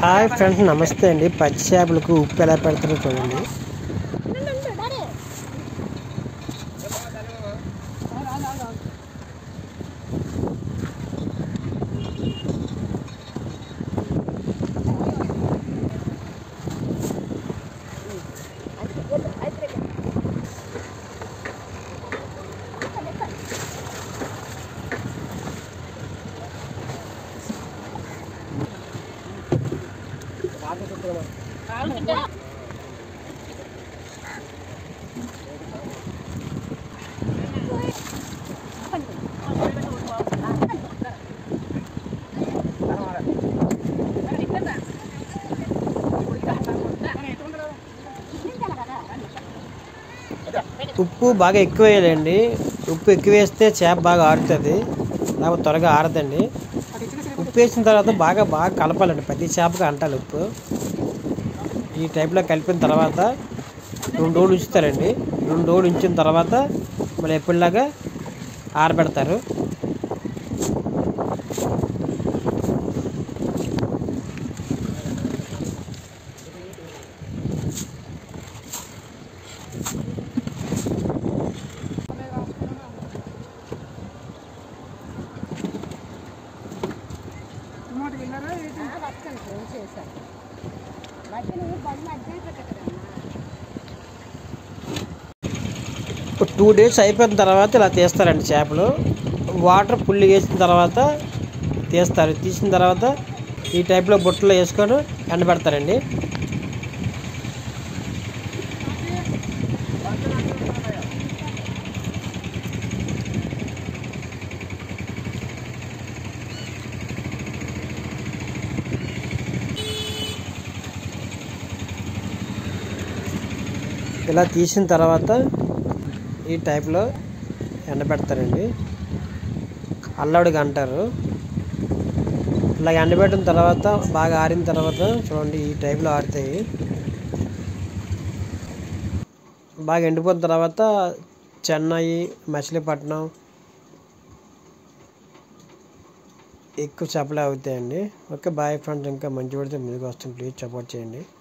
hi friends నమస్తే అండి పచ్చి చేపలకు ఉప్పు ఎలా పెడతారో చూడండి ఉప్పు బాగా ఎక్కువ వేయాలండి ఉప్పు ఎక్కువ వేస్తే చేప బాగా ఆరుతుంది లేకపోతే త్వరగా ఆరదండి ఉప్పు వేసిన తర్వాత బాగా బాగా కలపాలండి ప్రతి చేపకి అంటాలి ఉప్పు ఈ టైప్లో కలిపిన తర్వాత రెండు రోజులు ఉంచుతారండి రెండు రోజులు ఉంచిన తర్వాత మళ్ళీ ఎప్పటిలాగా ఆరబెడతారు ఒక టూ డేస్ అయిపోయిన తర్వాత ఇలా తీస్తారండి చేపలు వాటర్ పుల్లి వేసిన తర్వాత తీస్తారు తీసిన తర్వాత ఈ టైప్లో బుట్టలో వేసుకొని ఎండబెడతారండి ఇలా తీసిన తర్వాత ఈ టైప్లో ఎండబెడతారండి అల్లడిగా అంటారు ఇలా ఎండబెట్టిన తర్వాత బాగా ఆరిన తర్వాత చూడండి ఈ టైప్లో ఆరుతాయి బాగా ఎండిపోయిన తర్వాత చెన్నై మచిలీపట్నం ఎక్కువ చేపలే అవుతాయండి ఓకే బాయ్ ఫ్రెండ్స్ ఇంకా మంచి పడితే ముందుకు వస్తుంది ప్లీజ్ సపోర్ట్ చేయండి